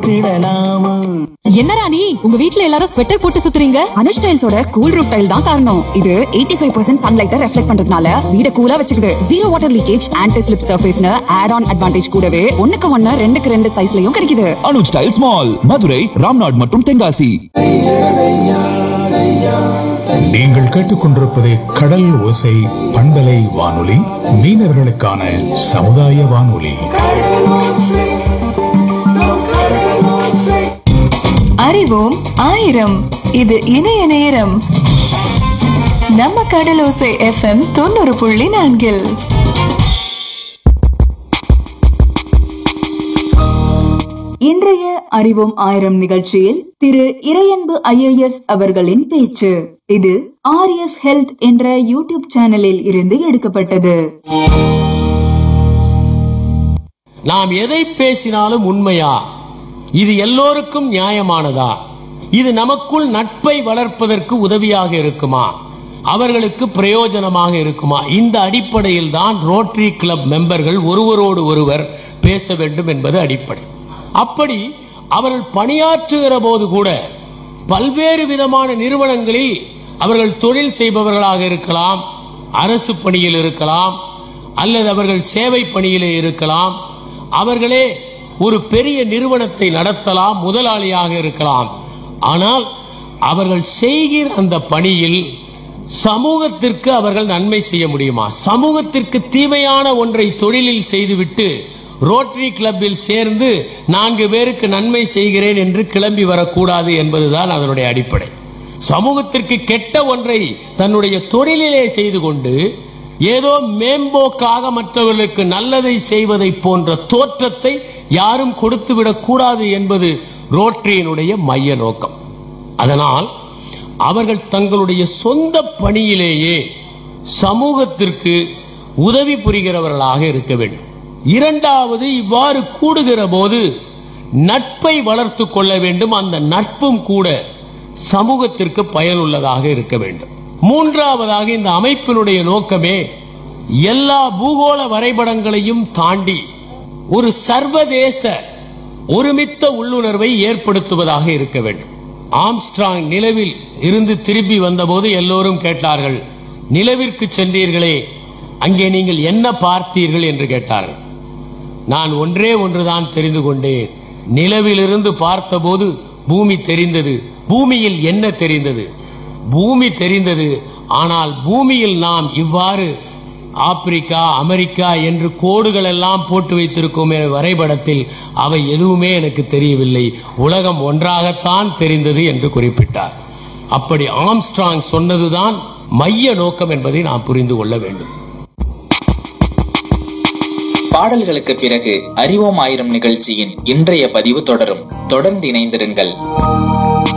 போற்றிடலாமா என்ன ராணி உங்க வீட்ல எல்லாரும் ஸ்வெட்டர் போட்டு சுத்துறீங்க அனுஷ் டைல்ஸோட கூல் ரூஃப் டைல் தான் காரணம் இது 85% ஃபைவ் பர்சன்ட் சன்லைட்டை ரெஃப்ளெக்ட் பண்றதுனால வீட கூலா வச்சுக்குது zero water leakage anti slip சர்ஃபேஸ்னு ஆட் ஆன் அட்வான்டேஜ் கூடவே ஒண்ணுக்கு ஒண்ணு ரெண்டுக்கு ரெண்டு சைஸ்லயும் கிடைக்குது அனுஜ் டைல்ஸ் மால் மதுரை ராம்நாட் மற்றும் தென்காசி நீங்கள் கேட்டுக்கொண்டிருப்பது கடல் ஓசை பண்பலை வானொலி மீனவர்களுக்கான சமுதாய வானொலி அறிவோம் ஆயிரம் இது இணைய நேரம் நம்ம கடலோசை எஃப்எம் தொண்ணூறு புள்ளி நான்கில் இன்றைய அறிவோம் ஆயிரம் நிகழ்ச்சியில் திரு இறையன்பு ஐஏஎஸ் அவர்களின் பேச்சு இது ஆர்எஸ் ஹெல்த் என்ற யூடியூப் சேனலில் இருந்து எடுக்கப்பட்டது நாம் எதை பேசினாலும் உண்மையா இது எல்லோருக்கும் நியாயமானதா இது நமக்குள் நட்பை வளர்ப்பதற்கு உதவியாக இருக்குமா அவர்களுக்கு பிரயோஜனமாக இருக்குமா இந்த அடிப்படையில் தான் ரோட்டரி கிளப் மெம்பர்கள் ஒருவரோடு ஒருவர் பேச வேண்டும் என்பது அடிப்படை அப்படி அவர்கள் பணியாற்றுகிற போது கூட பல்வேறு விதமான நிறுவனங்களில் அவர்கள் தொழில் செய்பவர்களாக இருக்கலாம் அரசு பணியில் இருக்கலாம் அல்லது அவர்கள் சேவை பணியிலே இருக்கலாம் அவர்களே ஒரு பெரிய நிறுவனத்தை நடத்தலாம் முதலாளியாக இருக்கலாம் ஆனால் அவர்கள் செய்கிற அந்த பணியில் சமூகத்திற்கு அவர்கள் நன்மை செய்ய முடியுமா சமூகத்திற்கு தீமையான ஒன்றை தொழிலில் செய்துவிட்டு ரோட்டரி கிளப்பில் சேர்ந்து நான்கு பேருக்கு நன்மை செய்கிறேன் என்று கிளம்பி வரக்கூடாது என்பதுதான் அதனுடைய அடிப்படை சமூகத்திற்கு கெட்ட ஒன்றை தன்னுடைய தொழிலிலே செய்து கொண்டு ஏதோ மேம்போக்காக மற்றவர்களுக்கு நல்லதை செய்வதை போன்ற தோற்றத்தை யாரும் கொடுத்துவிடக் கூடாது என்பது ரோட்டரியினுடைய மைய நோக்கம் அதனால் அவர்கள் தங்களுடைய சொந்த பணியிலேயே சமூகத்திற்கு உதவி புரிகிறவர்களாக இருக்க வேண்டும் இரண்டாவது இவ்வாறு கூடுகிற போது நட்பை வளர்த்து கொள்ள வேண்டும் அந்த நட்பும் கூட சமூகத்திற்கு பயனுள்ளதாக இருக்க வேண்டும் மூன்றாவதாக இந்த அமைப்பினுடைய நோக்கமே எல்லா பூகோள வரைபடங்களையும் தாண்டி ஒரு சர்வதேச ஒருமித்த உள்ளுணர்வை ஏற்படுத்துவதாக இருக்க வேண்டும் ஆம்ஸ்ட்ராங் நிலவில் இருந்து திரும்பி வந்தபோது எல்லோரும் கேட்டார்கள் நிலவிற்கு சென்றீர்களே அங்கே நீங்கள் என்ன பார்த்தீர்கள் என்று கேட்டார்கள் நான் ஒன்றே ஒன்றுதான் தெரிந்து கொண்டேன் நிலவிலிருந்து பார்த்தபோது பூமி தெரிந்தது பூமியில் என்ன தெரிந்தது பூமி தெரிந்தது ஆனால் பூமியில் நாம் இவ்வாறு ஆப்பிரிக்கா அமெரிக்கா என்று கோடுகள் எல்லாம் போட்டு வைத்திருக்கோமே வரைபடத்தில் அவை எதுவுமே எனக்கு தெரியவில்லை உலகம் ஒன்றாகத்தான் தெரிந்தது என்று குறிப்பிட்டார் அப்படி ஆம்ஸ்ட்ராங் சொன்னதுதான் மைய நோக்கம் என்பதை நாம் புரிந்து கொள்ள வேண்டும் பாடல்களுக்கு பிறகு அறிவோம் ஆயிரம் நிகழ்ச்சியின் இன்றைய பதிவு தொடரும் தொடர்ந்து இணைந்திருங்கள்